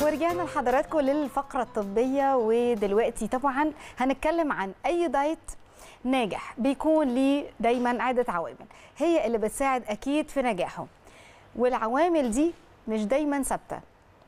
ورجعنا لحضراتكم للفقرة الطبية ودلوقتي طبعا هنتكلم عن أي دايت ناجح بيكون ليه دايما عدة عوامل هي اللي بتساعد أكيد في نجاحه والعوامل دي مش دايما ثابتة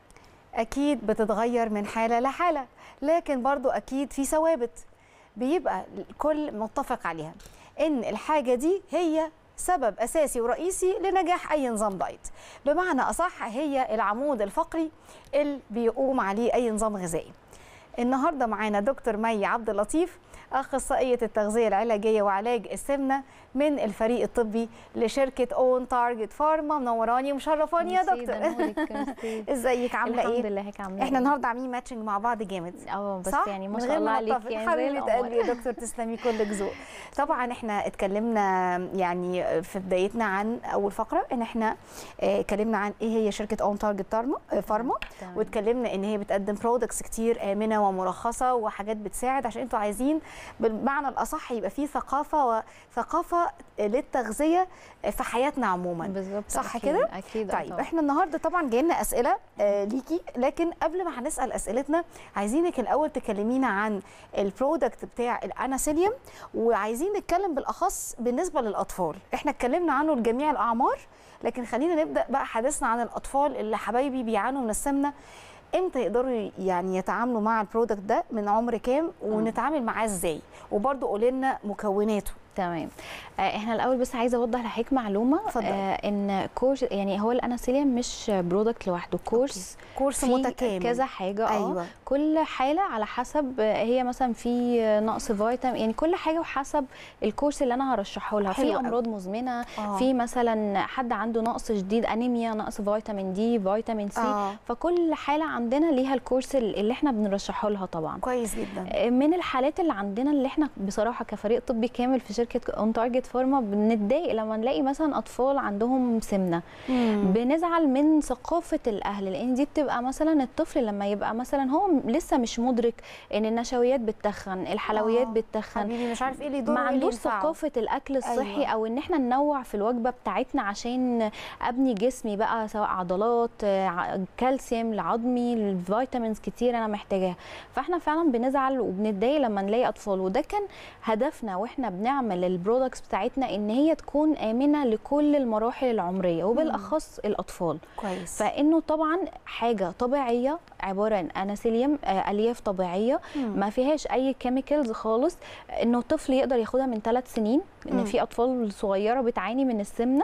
أكيد بتتغير من حالة لحالة لكن برضو أكيد في ثوابت بيبقى الكل متفق عليها إن الحاجة دي هي سبب أساسي ورئيسي لنجاح أي نظام دايت بمعنى أصح هي العمود الفقري اللي بيقوم عليه أي نظام غذائي النهارده معانا دكتور مي عبد اللطيف اخصائيه التغذيه العلاجيه وعلاج السمنه من الفريق الطبي لشركه اون تارجت فارما منوراني ومشرفاني يا ميرسي، دكتور ده نورك، ميرسي. ازيك عامله الحمد ايه لله هيك عامله احنا إيه؟ النهارده عاملين ماتشنج مع بعض جامد اه بس صح؟ يعني ما من شاء غير الله ما عليك نتفق. يعني زي حبيبه القمر. قلبي يا دكتور تسلمي كلك ذوق طبعا احنا اتكلمنا يعني في بدايتنا عن اول فقره ان احنا اه، اتكلمنا عن ايه هي شركه اون تارجت تارما فارما تمام. واتكلمنا ان هي بتقدم برودكتس كتير امنه ومرخصه وحاجات بتساعد عشان انتوا عايزين بالمعنى الاصح يبقى في ثقافه وثقافه للتغذيه في حياتنا عموما بالظبط صح أكيد، كده؟ اكيد طيب طبعاً. احنا النهارده طبعا جاي لنا اسئله آه ليكي لكن قبل ما هنسال اسئلتنا عايزينك الاول تكلمينا عن البرودكت بتاع الاناسيليوم وعايزين نتكلم بالاخص بالنسبه للاطفال احنا اتكلمنا عنه لجميع الاعمار لكن خلينا نبدا بقى حديثنا عن الاطفال اللي حبايبي بيعانوا من السمنه امتى يقدروا يعني يتعاملوا مع البرودكت ده من عمر كام ونتعامل معاه ازاي وبرده قولي لنا مكوناته تمام آه، احنا الاول بس عايزه اوضح لحضرتك معلومه اتفضل. آه ان كورس يعني هو الاناسيليوم مش برودكت لوحده كورس كورس فيه متكامل كذا حاجه اه أيوة. كل حاله على حسب آه، هي مثلا في نقص فيتامين يعني كل حاجه وحسب الكورس اللي انا هرشحه لها حلو في أوي. امراض مزمنه آه. في مثلا حد عنده نقص شديد انيميا نقص فيتامين دي فيتامين سي آه. فكل حاله عندنا ليها الكورس اللي احنا بنرشحه لها طبعا كويس جدا من الحالات اللي عندنا اللي احنا بصراحه كفريق طبي كامل في شركه اون تارجت فارما بنتضايق لما نلاقي مثلا اطفال عندهم سمنه مم. بنزعل من ثقافه الاهل لان دي بتبقى مثلا الطفل لما يبقى مثلا هو لسه مش مدرك ان النشويات بتتخن الحلويات آه. بتتخن حبيبي مش عارف ايه اللي يدور ما وإيه اللي عندوش ينفعه. ثقافه الاكل الصحي أيوة. او ان احنا ننوع في الوجبه بتاعتنا عشان ابني جسمي بقى سواء عضلات آه، ع- كالسيوم لعظمي الفيتامينز كتير انا محتاجاها فاحنا فعلا بنزعل وبنتضايق لما نلاقي اطفال وده كان هدفنا واحنا بنعمل البرودكتس بتاعتنا ان هي تكون امنه لكل المراحل العمريه وبالاخص الاطفال كويس فانه طبعا حاجه طبيعيه عباره عن اناسيليوم آه، الياف طبيعيه مم. ما فيهاش اي كيميكالز خالص انه طفل يقدر ياخدها من ثلاث سنين مم. ان في اطفال صغيره بتعاني من السمنه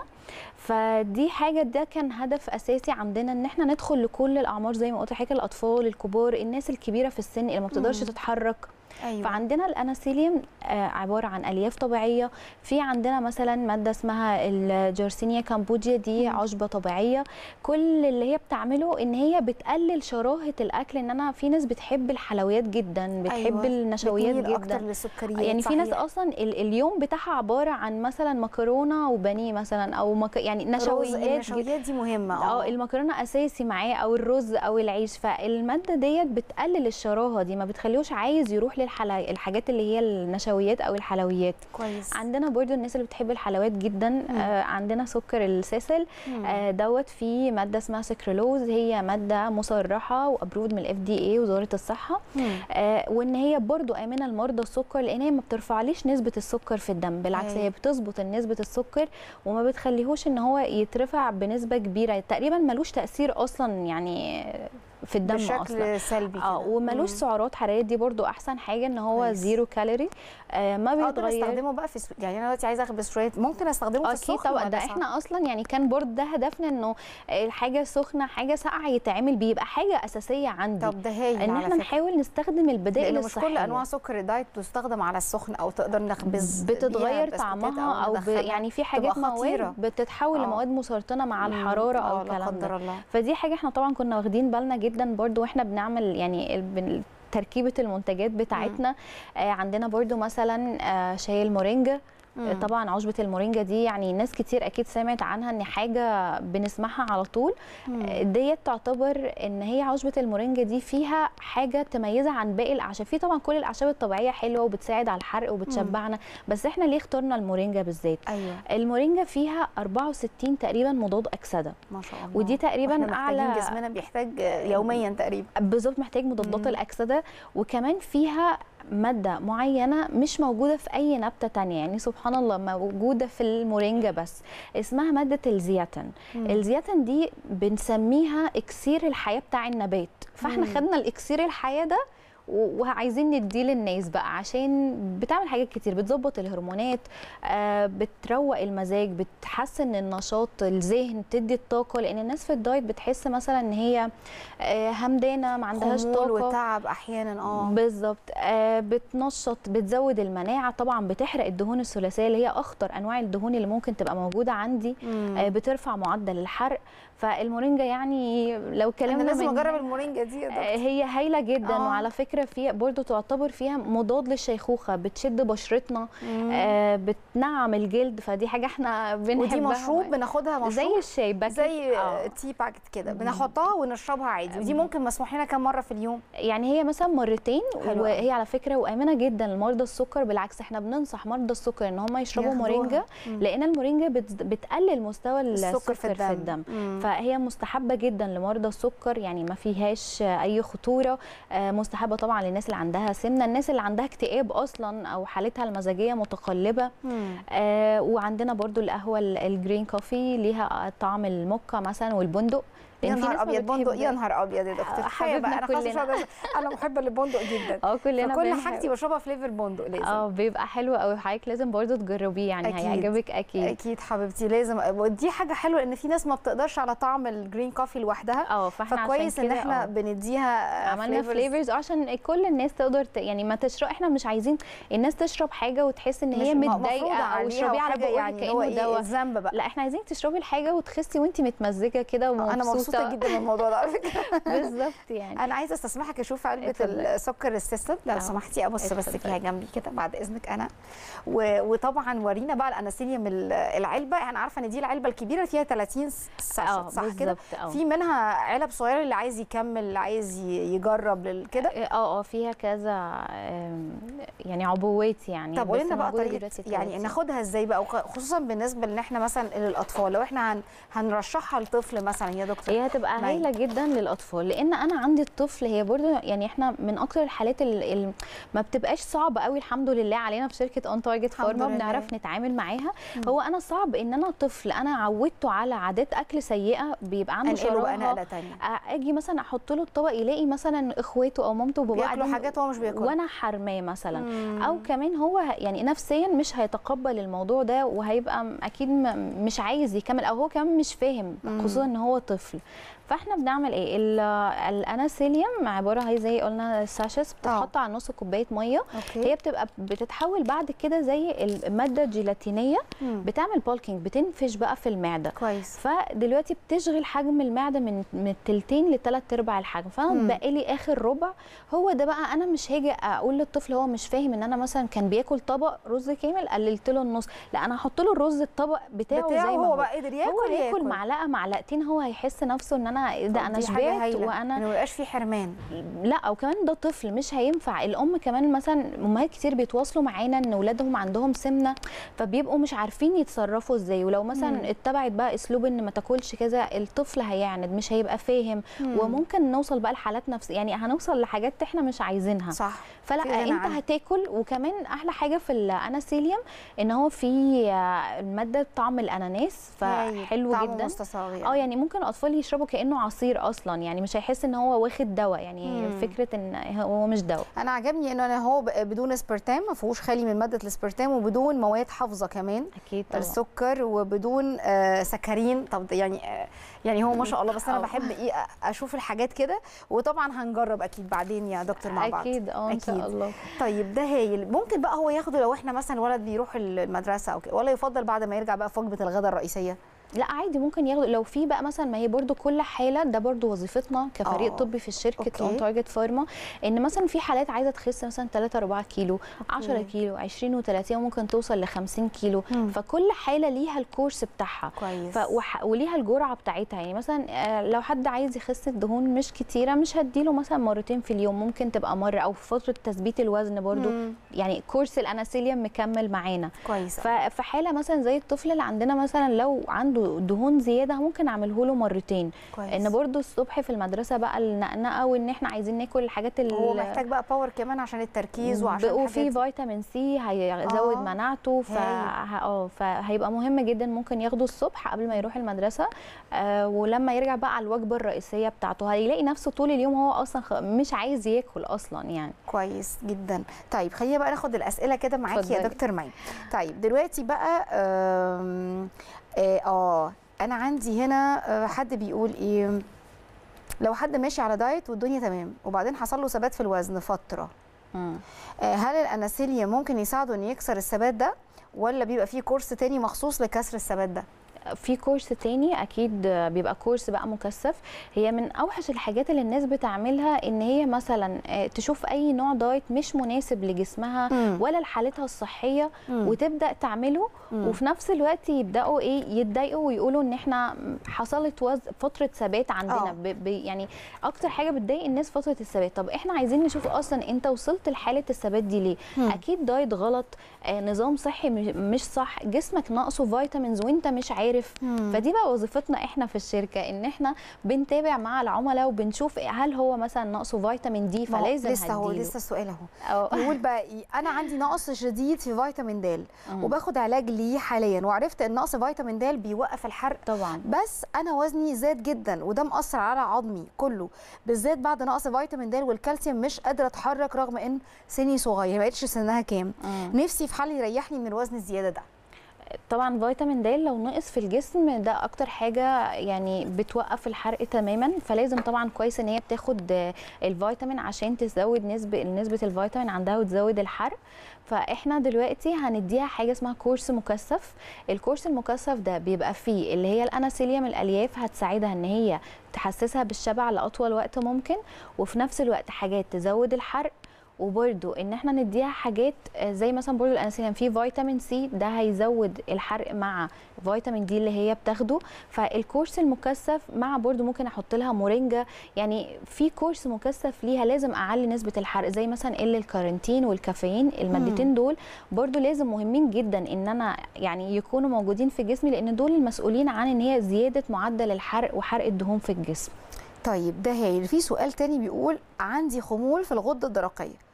فدي حاجه ده كان هدف اساسي عندنا ان احنا ندخل لكل الاعمار زي ما قلت لحضرتك الاطفال الكبار الناس الكبيره في السن اللي ما بتقدرش مم. تتحرك ايوه فعندنا الاناسيليوم آه، عباره عن الياف طبيعيه في عندنا مثلا ماده اسمها الجارسينيا كامبوديا دي مم. عشبه طبيعيه كل اللي هي بتعمله ان هي بتقلل شراهه الاكل ان انا في ناس بتحب الحلويات جدا بتحب أيوة. النشويات بتميل اكتر جدا للسكريات يعني في ناس صحيح. اصلا ال- اليوم بتاعها عباره عن مثلا مكرونه وبانيه مثلا او مك... يعني رز- نشويات جدا. النشويات دي مهمه اه المكرونه اساسي معاه او الرز او العيش فالماده ديت بتقلل الشراهه دي ما بتخليهوش عايز يروح للحلا الحاجات اللي هي النشويات او الحلويات كويس عندنا برضو الناس اللي بتحب الحلويات جدا آه عندنا سكر الساسل مم. آه دوت فيه ماده اسمها سكرلوز هي ماده مصرحه وابرود من الاف دي اي وزاره الصحه مم. آه وان هي برضو امنه لمرضى السكر لان هي ما بترفعليش نسبه السكر في الدم بالعكس أيوة. هي بتظبط نسبه السكر وما بتخليهوش ان هو يترفع بنسبه كبيره تقريبا ملوش تاثير اصلا يعني في الدم اصلا بشكل سلبي اه كده. وملوش مم. سعرات حراريه دي برضو احسن حاجه ان هو كويس. زيرو كالوري آه ما اقدر بيتغير استخدمه بقى في س- يعني انا دلوقتي عايزه اخد شويه ممكن استخدمه في اكيد السخن طبعا ولا ده صعب؟ احنا اصلا يعني كان برضه ده هدفنا انه الحاجه سخنه حاجه ساقعه يتعمل بيبقى حاجه اساسيه عندي طب ده هايل ان على احنا فكرة. نحاول نستخدم البدائل لانه مش الصحيه كل انواع سكر الدايت تستخدم على السخن او تقدر نخبز بيها بتتغير بسكوتات طعمها او ب... ندخلها. يعني في حاجات تبقى خطيرة. مواد بتتحول آه. لمواد مسرطنه مع مم. الحراره او آه، لا الكلام ده قدر الله فدي حاجه احنا طبعا كنا واخدين بالنا جدا برضو واحنا بنعمل يعني ال- بن- تركيبه المنتجات بتاعتنا آه عندنا برضو مثلا آه شاي المورينجا مم. طبعا عشبه المورينجا دي يعني ناس كتير اكيد سمعت عنها ان حاجه بنسمعها على طول مم. ديت تعتبر ان هي عشبه المورينجا دي فيها حاجه تميزها عن باقي الاعشاب في طبعا كل الاعشاب الطبيعيه حلوه وبتساعد على الحرق وبتشبعنا بس احنا ليه اخترنا المورينجا بالذات ايوه المورينجا فيها 64 تقريبا مضاد اكسده ما شاء الله ودي تقريبا وإحنا محتاجين اعلى جسمنا بيحتاج يوميا تقريبا بالظبط محتاج مضادات مم. الاكسده وكمان فيها ماده معينه مش موجوده في اي نبته تانية يعني سبحان الله موجوده في المورينجا بس اسمها ماده الزياتين مم. الزياتين دي بنسميها اكسير الحياه بتاع النبات فاحنا مم. خدنا الاكسير الحياه ده و- وعايزين نديه للناس بقى عشان بتعمل حاجات كتير بتظبط الهرمونات آه، بتروق المزاج بتحسن النشاط الذهن بتدي الطاقه لان الناس في الدايت بتحس مثلا ان هي آه، همدانه ما عندهاش خمول طاقه وتعب احيانا اه بالظبط آه بتنشط بتزود المناعه طبعا بتحرق الدهون الثلاثيه اللي هي اخطر انواع الدهون اللي ممكن تبقى موجوده عندي مم. آه بترفع معدل الحرق فالمورينجا يعني لو انا اتكلمنا لازم من- اجرب المورينجا دي يا آه، دكتور هي هايله جدا آه. وعلى فكره فيها برضو تعتبر فيها مضاد للشيخوخه بتشد بشرتنا مم. آه بتنعم الجلد فدي حاجه احنا بنحبها ودي مشروب بناخدها مشروب زي الشاي باكت زي آه. تي باكت كده بنحطها ونشربها عادي ودي ممكن مسموح لنا كم مره في اليوم يعني هي مثلا مرتين حلو وهي على فكره وامنه جدا لمرضى السكر بالعكس احنا بننصح مرضى السكر ان هم يشربوا ياخدوها. مورينجا مم. لان المورينجا بت- بتقلل مستوى السكر في الدم, مم. فهي مستحبه جدا لمرضى السكر يعني ما فيهاش اي خطوره آه، مستحبه طبعا للناس اللي عندها سمنه الناس اللي عندها اكتئاب اصلا او حالتها المزاجيه متقلبه مم. آه، وعندنا برضو القهوه ال- الجرين كوفي ليها طعم الموكا مثلا والبندق يا لأن في نهار ناس ما ابيض بندق بتحب- يا نهار ابيض يا دكتور آه، كفايه بقى حبيبنا انا خلاص مش كلنا. هقدر- انا محبه للبندق جدا اه كلنا فكل بنحب. حاجتي بشربها فليفر بندق لازم اه بيبقى حلو قوي حضرتك لازم برضو تجربيه يعني أكيد. هيعجبك اكيد اكيد حبيبتي لازم ودي حاجه حلوه ان في ناس ما بتقدرش على طعم الجرين كوفي لوحدها اه فاحنا فكويس عشان ان كده احنا آه. بنديها عملنا flavors. فليفرز عشان كل الناس تقدر ت... يعني ما تشرب احنا مش عايزين الناس تشرب حاجه وتحس ان هي مش م- متضايقه مفروضة او عليها اشربيه على وحاجة بقك يعني هو كانه ايه دواء الذنب بقى لا احنا عايزين تشربي الحاجه وتخسي وانت متمزجه كده ومبسوطه انا مبسوطه جدا من الموضوع ده على فكره بالظبط يعني انا عايزه استسمحك اشوف علبه اتفضلي. السكر السيستم لو آه. سمحتي ابص بس اتفضلي. فيها جنبي كده بعد اذنك انا و... وطبعا ورينا بقى الاناسيليوم ال- العلبه انا عارفه ان دي العلبه الكبيره اللي فيها 30 ساشت اه صح كده بالظبط اه في منها علب صغيره اللي عايز يكمل اللي عايز ي- يجرب لل- كده اه اه فيها كذا آم، يعني عبوات يعني طب قولي بس لنا بقى موجودة طريقه دلوقتي يعني 30. ناخدها ازاي بقى وخ- خصوصا بالنسبه ان احنا مثلا للاطفال لو احنا هن... هنرشحها لطفل مثلا يا دكتور هي هتبقى مي. هايله جدا للاطفال لان انا عندي الطفل هي برضو يعني احنا من اكتر الحالات اللي ما بتبقاش صعبه قوي الحمد لله علينا في شركه اون تارجت الحمد فارما لله. بنعرف نتعامل معاها هو انا صعب ان انا طفل انا عودته على عادات اكل سيئه بيبقى عنده انقله بقى شراهه نقله ثانيه اجي مثلا احط له الطبق يلاقي مثلا اخواته او مامته وباباه بياكلوا قاعدين حاجات هو مش بياكلها وانا حرماه مثلا مم. او كمان هو ه- يعني نفسيا مش هيتقبل الموضوع ده وهيبقى م- اكيد م- مش عايز يكمل او هو كمان مش فاهم مم. خصوصا ان هو طفل فاحنا بنعمل ايه ال- الاناسيليوم عباره هي زي قلنا ساشس بتتحط على نص كوبايه ميه اوكي هي بتبقى بتتحول بعد كده زي الماده الجيلاتينيه مم. بتعمل بالكينج بتنفش بقى في المعده كويس فدلوقتي بتشغل حجم المعده من من التلتين لثلاث ارباع الحجم فانا مم. بقى لي اخر ربع هو ده بقى انا مش هاجي اقول للطفل هو مش فاهم ان انا مثلا كان بياكل طبق رز كامل قللت له النص لا انا هحط له الرز الطبق بتاعه, بتاعه زي ما هو هو بقى قدر ياكل هو ياكل ياكل معلقه معلقتين هو هيحس نفسه ان انا إيه ده طب انا دي حاجة شبعت هايلة، وانا إنه ما يبقاش في حرمان لا او كمان ده طفل مش هينفع الام كمان مثلا امهات كتير بيتواصلوا معانا ان اولادهم عندهم سمنه فبيبقوا مش عارفين يتصرفوا ازاي ولو مم. مثلا اتبعت بقى اسلوب ان ما تاكلش كذا الطفل هيعند مش هيبقى فاهم مم. وممكن نوصل بقى لحالات نفس يعني هنوصل لحاجات احنا مش عايزينها صح فلا في غنى انت عنها. هتاكل وكمان احلى حاجه في الاناسيليوم ان هو فيه آه، الماده طعم الاناناس هايل. فحلو طعمه جدا مستصاغ اه يعني ممكن الاطفال يشربوا كانه عصير اصلا يعني مش هيحس ان هو واخد دواء يعني مم. فكره ان هو مش دواء انا عجبني ان انا هو ب- بدون اسبرتام ما فيهوش خالي من ماده الاسبرتام وبدون مواد حافظه كمان اكيد طبعا السكر وبدون آه سكرين طب ده يعني آه يعني هو ما شاء الله بس انا آه. بحب ايه أ- اشوف الحاجات كده وطبعا هنجرب اكيد بعدين يا دكتور مع بعض اكيد اه ان شاء أكيد. الله طيب ده هايل ممكن بقى هو ياخده لو احنا مثلا ولد بيروح المدرسه او كده ولا يفضل بعد ما يرجع بقى في وجبه الغداء الرئيسيه لا عادي ممكن ياخدوا لو في بقى مثلا ما هي برضو كل حاله ده برضو وظيفتنا كفريق آه. طبي في الشركه أوكي. اون تارجت فارما ان مثلا في حالات عايزه تخس مثلا 3 4 كيلو 10 كيلو 20 و30 وممكن توصل ل 50 كيلو مم. فكل حاله ليها الكورس بتاعها كويس ف وح... وليها الجرعه بتاعتها يعني مثلا آه، لو حد عايز يخس الدهون مش كتيره مش هديله مثلا مرتين في اليوم ممكن تبقى مره او في فتره تثبيت الوزن برضو مم. يعني كورس الاناسيليوم مكمل معانا كويس ففي حاله مثلا زي الطفل اللي عندنا مثلا لو عنده دهون زياده ممكن اعمله له مرتين كويس ان برضو الصبح في المدرسه بقى النقنقه وان احنا عايزين ناكل الحاجات اللي هو محتاج بقى باور كمان عشان التركيز وعشان وفي الحاجات دي. فيتامين سي هيزود آه، مناعته ف هايل. اه فهيبقى مهم جدا ممكن ياخده الصبح قبل ما يروح المدرسه آه ولما يرجع بقى على الوجبه الرئيسيه بتاعته هيلاقي نفسه طول اليوم هو اصلا خ- مش عايز ياكل اصلا يعني كويس جدا طيب خلينا بقى ناخد الاسئله كده معاكي يا اتفضلي. دكتور مي طيب دلوقتي بقى آم، اه آه، انا عندي هنا آه، حد بيقول ايه لو حد ماشي على دايت والدنيا تمام وبعدين حصل له ثبات في الوزن فتره مم. آه، هل الاناسيليا ممكن يساعده انه يكسر الثبات ده ولا بيبقى فيه كورس تاني مخصوص لكسر الثبات ده في كورس تاني اكيد بيبقى كورس بقى مكثف هي من اوحش الحاجات اللي الناس بتعملها ان هي مثلا آه، تشوف اي نوع دايت مش مناسب لجسمها مم. ولا لحالتها الصحيه مم. وتبدا تعمله مم. وفي نفس الوقت يبداوا ايه يتضايقوا ويقولوا ان احنا حصلت وز... فتره ثبات عندنا آه. ب... ب... يعني اكتر حاجه بتضايق الناس فتره الثبات طب احنا عايزين نشوف اصلا انت وصلت لحاله الثبات دي ليه مم. اكيد دايت غلط آه نظام صحي م- مش صح جسمك ناقصه فيتامينز وانت مش عارف مم. فدي بقى وظيفتنا احنا في الشركه ان احنا بنتابع مع العملاء وبنشوف هل هو مثلا ناقصه فيتامين دي ما هو فلازم لسه هو هديله. لسه السؤال اهو أو- بيقول بقى إيه؟ انا عندي نقص شديد في فيتامين د مم. وباخد علاج ليه حاليا وعرفت ان نقص فيتامين د بيوقف الحرق طبعا بس انا وزني زاد جدا وده مأثر على عظمي كله بالذات بعد نقص فيتامين د والكالسيوم مش قادره اتحرك رغم ان سني صغير ما بقتش سنها كام مم. نفسي في حل يريحني من الوزن الزياده ده طبعا فيتامين د لو نقص في الجسم ده اكتر حاجه يعني بتوقف الحرق تماما فلازم طبعا كويس ان هي بتاخد آه، الفيتامين عشان تزود نسبه نسبه الفيتامين عندها وتزود الحرق فاحنا دلوقتي هنديها حاجه اسمها كورس مكثف الكورس المكثف ده بيبقى فيه اللي هي الاناسيليوم الالياف هتساعدها ان هي تحسسها بالشبع لاطول وقت ممكن وفي نفس الوقت حاجات تزود الحرق وبرده ان احنا نديها حاجات آه، زي مثلا برضو الانسولين في فيتامين سي ده هيزود الحرق مع فيتامين دي اللي هي بتاخده فالكورس المكثف مع برضو ممكن احط لها مورينجا يعني في كورس مكثف ليها لازم اعلي نسبه الحرق زي مثلا ال الكارنتين والكافيين المادتين دول برضو لازم مهمين جدا ان انا يعني يكونوا موجودين في جسمي لان دول المسؤولين عن ان هي زياده معدل الحرق وحرق الدهون في الجسم طيب ده هايل في سؤال تاني بيقول عندي خمول في الغده الدرقيه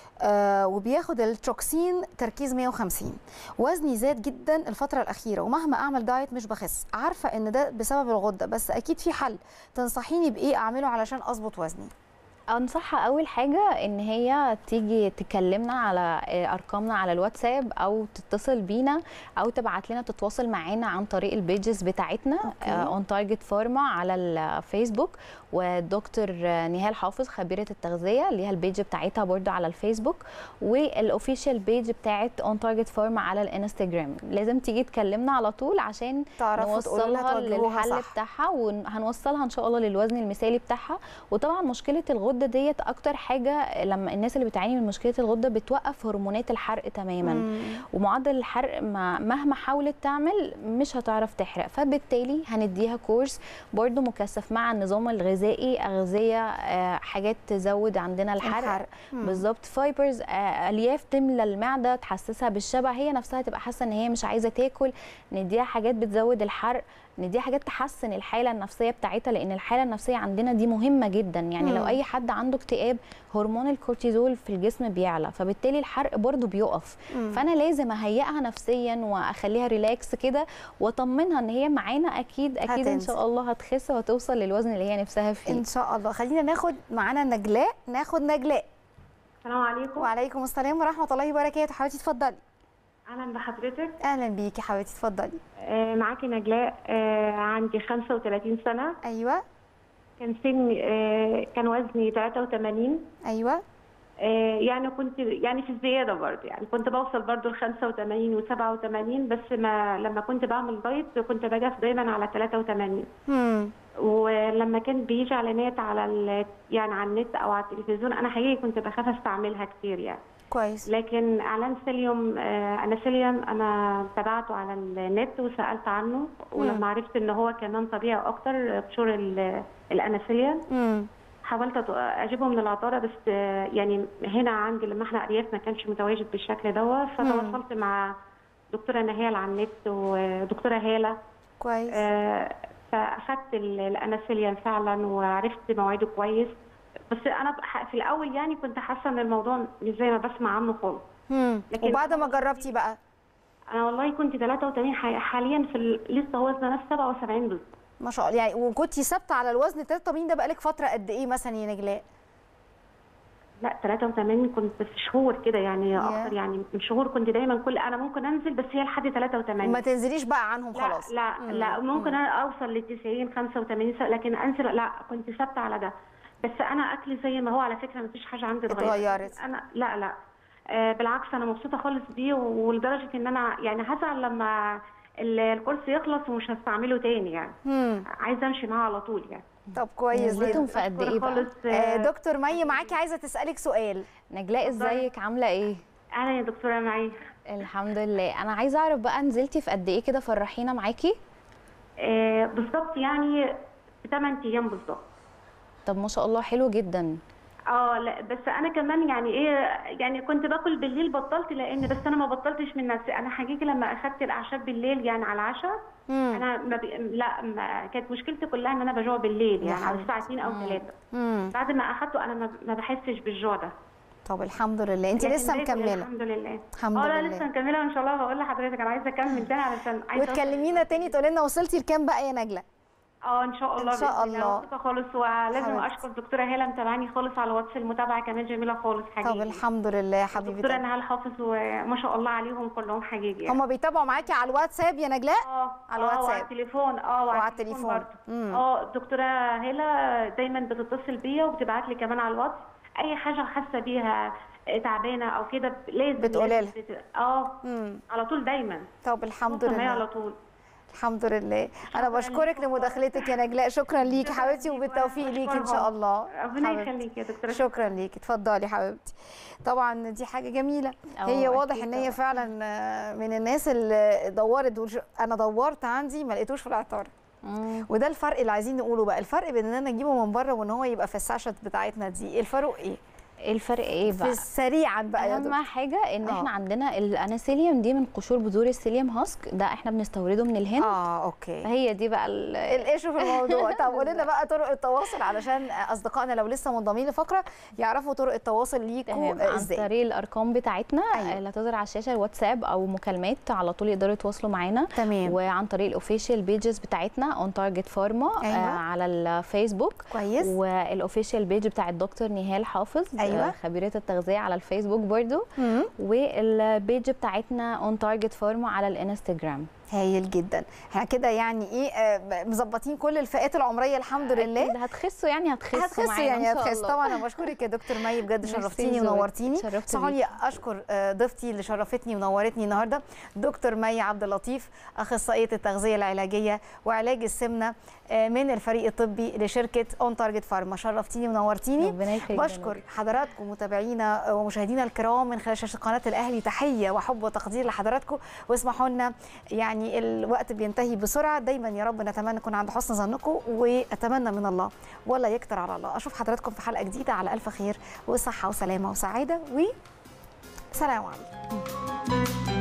آه وبياخد التروكسين تركيز 150 وزني زاد جدا الفترة الأخيرة ومهما أعمل دايت مش بخس عارفة إن ده بسبب الغدة بس أكيد في حل تنصحيني بإيه أعمله علشان أظبط وزني انصحها اول حاجه ان هي تيجي تكلمنا على ارقامنا على الواتساب او تتصل بينا او تبعت لنا تتواصل معانا عن طريق البيجز بتاعتنا أوكي. اون تارجت فارما على الفيسبوك ودكتور نهال حافظ خبيره التغذيه ليها البيج بتاعتها برضو على الفيسبوك والاوفيشال بيج بتاعت اون تارجت فارما على الانستجرام لازم تيجي تكلمنا على طول عشان تعرفوا تقولوا لها نوصلها توجهوها للحل صح بتاعها وهنوصلها ان شاء الله للوزن المثالي بتاعها وطبعا مشكله الغده ديت اكتر حاجه لما الناس اللي بتعاني من مشكله الغده بتوقف هرمونات الحرق تماما مم. ومعدل الحرق ما مهما حاولت تعمل مش هتعرف تحرق فبالتالي هنديها كورس برضو مكثف مع النظام الغذائي اغذيه آه، حاجات تزود عندنا الحرق, الحرق. مم. بالظبط فايبرز آه، الياف تملى المعده تحسسها بالشبع هي نفسها تبقى حاسه ان هي مش عايزه تاكل نديها حاجات بتزود الحرق نديها حاجات تحسن الحاله النفسيه بتاعتها لان الحاله النفسيه عندنا دي مهمه جدا يعني مم. لو اي حد عنده اكتئاب هرمون الكورتيزول في الجسم بيعلى فبالتالي الحرق برضو بيقف مم. فانا لازم اهيئها نفسيا واخليها ريلاكس كده واطمنها ان هي معانا اكيد اكيد ان هتنزل. شاء الله هتخس وهتوصل للوزن اللي هي نفسها فيه إن شاء الله خلينا ناخد معانا نجلاء ناخد نجلاء السلام عليكم وعليكم السلام ورحمة الله وبركاته حبيبتي اتفضلي اهلا بحضرتك أهلا بيكي حبيبتي اتفضلي آه، معاكي نجلاء آه، عندي 35 سنه أيوه كان سني آه، كان وزني 83 أيوه آه، يعني كنت يعني في الزياده برضه يعني كنت بوصل برضه ل 85 و87 بس ما لما كنت بعمل دايت كنت بجف دايما على 83 مم. ولما كان بيجي اعلانات على ال- يعني على النت او على التلفزيون انا حقيقي كنت بخاف استعملها كتير يعني كويس لكن اعلان سيليوم آه، انا سيليوم انا تابعته على النت وسالت عنه ولما عرفت ان هو كمان طبيعي اكتر قشور ال- الاناسيليوم مم. حاولت أت- اجيبه من العطاره بس آه، يعني هنا عندي لما احنا ارياف ما كانش متواجد بالشكل دوت فتواصلت مع دكتوره نهال على النت ودكتوره هاله كويس آه، فاخدت ال- الاناسيليوم فعلا وعرفت مواعيده كويس بس انا بح- في الاول يعني كنت حاسه ان الموضوع مش زي ما بسمع عنه خالص مم. لكن- وبعد ما جربتي بقى انا والله كنت 83 ح- حاليا في ال- لسه وزن نفسي 77 بالظبط ما شاء الله يعني وكنتي ثابته على الوزن 83 ده بقالك فتره قد ايه مثلا يا نجلاء لا 83 كنت في شهور كده يعني ياه. اكتر يعني من شهور كنت دايما كل انا ممكن انزل بس هي لحد 83 ما تنزليش بقى عنهم لا خلاص لا مم. لا ممكن انا اوصل ل 90 85 س- لكن انزل لا كنت ثابته على ده بس انا اكلي زي ما هو على فكره ما فيش حاجه عندي اتغيرت. انا لا لا آه بالعكس انا مبسوطه خالص بيه ولدرجه ان انا يعني هزعل لما ال- الكورس يخلص ومش هستعمله تاني يعني مم. عايزه امشي معاه على طول يعني طب كويس نزلتهم جدا في قد ايه بقى خالص آه، آه دكتور مي معاكي عايزه تسالك سؤال نجلاء ازيك عامله ايه اهلا يا دكتوره معي الحمد لله انا عايزه اعرف بقى نزلتي في قد ايه كده فرحينا معاكي آه بالظبط يعني في 8 ايام بالظبط طب ما شاء الله حلو جدا اه لا بس انا كمان يعني ايه يعني كنت باكل بالليل بطلت لان بس انا ما بطلتش من نفسي انا حقيقي لما اخدت الاعشاب بالليل يعني على العشاء مم. انا ما بي... لا ما كانت مشكلتي كلها ان انا بجوع بالليل يا يعني على حبيبتي. الساعه 2 او 3 مم. بعد ما اخدته انا ما, ما بحسش بالجوع ده طب الحمد لله انت لكن لسه باكل مكمله الحمد لله الحمد اه لا لله. لسه مكمله وان شاء الله بقول لحضرتك انا عايزه اكمل تاني علشان عايزه أوصل- وتكلمينا تاني تقولي لنا وصلتي لكام بقى يا نجله اه ان شاء الله إن شاء بإذن الله. مبسوطه خالص ولازم حبيبتي. اشكر دكتوره هاله متابعاني خالص على واتس المتابعه كمان جميله خالص حقيقي طب الحمد لله يا حبيبتي دكتوره نهال حافظ وما شاء الله عليهم كلهم حقيقي يعني. هم بيتابعوا معاكي على الواتساب يا نجلاء اه على آه، الواتساب. وعلى التليفون اه وعلى وعلى التليفون. برضه. مم. اه دكتوره هاله دايما بتتصل بيا وبتبعت لي كمان على الواتس اي حاجه حاسه بيها تعبانه او كده لازم بتقولي لازم بت- اه مم. على طول دايما طب الحمد متواصلة معايا لله على طول الحمد لله انا بشكرك لمداخلتك يا نجلاء شكرا ليكي شكراً حبيبتي ليك وبالتوفيق وأنا ليكي ان شاء بشكرهم. الله ربنا حبيبتي. يخليك يا دكتوره شكرا ليكي اتفضلي حبيبتي طبعا دي حاجه جميله أه، هي واضح أكيد ان هي طبعاً. فعلا آه، من الناس اللي دورت وش- انا دورت عندي ما لقيتوش في العطار مم. وده الفرق اللي عايزين نقوله بقى الفرق بين ان انا اجيبه من بره وان هو يبقى في الساشت بتاعتنا دي إيه الفرق ايه ايه الفرق ايه في بقى سريعا بقى يا دكتور اهم حاجه ان آه. احنا عندنا الاناسيليوم دي من قشور بذور السيليوم هاسك ده احنا بنستورده من الهند اه اوكي هي دي بقى ال- الايشو في الموضوع طب قولي لنا بقى طرق التواصل علشان اصدقائنا لو لسه منضمين لفقره يعرفوا طرق التواصل ليكوا تمام آه، عن ازاي طريق الارقام بتاعتنا أيوة. اللي هتظهر على الشاشه الواتساب او مكالمات على طول يقدروا يتواصلوا معانا تمام وعن طريق الاوفيشال بيجز بتاعتنا اون تارجت فارما أيوة. على الفيسبوك كويس والاوفيشال بيج بتاع الدكتور نهال حافظ أيوة. آه، خبيره التغذيه على الفيسبوك برضو مم. والبيج بتاعتنا اون تارجت فارما على الانستجرام هايل جدا احنا كده يعني ايه آه، مظبطين كل الفئات العمريه الحمد لله أكيد هتخسوا يعني هتخسوا هتخسوا معانا يعني إن شاء هتخس الله. طبعا انا بشكرك يا دكتور مي بجد ميرسي شرفتيني ذوقك. ونورتيني اتشرفت اسمحوا لي بيكي. اشكر آه، ضيفتي اللي شرفتني ونورتني النهارده دكتور مي عبد اللطيف اخصائيه التغذيه العلاجيه وعلاج السمنه آه، من الفريق الطبي لشركه اون تارجت فارما شرفتيني ونورتيني ربنا يخليك يا بشكر نور. حضراتكم متابعينا ومشاهدينا الكرام من خلال شاشه قناه الاهلي تحيه وحب وتقدير لحضراتكم واسمحوا لنا يعني الوقت بينتهي بسرعه دايما يا رب نتمنى نكون عند حسن ظنكم واتمنى من الله ولا يكتر على الله اشوف حضراتكم في حلقه جديده على الف خير وصحه وسلامه وسعاده وسلام عليكم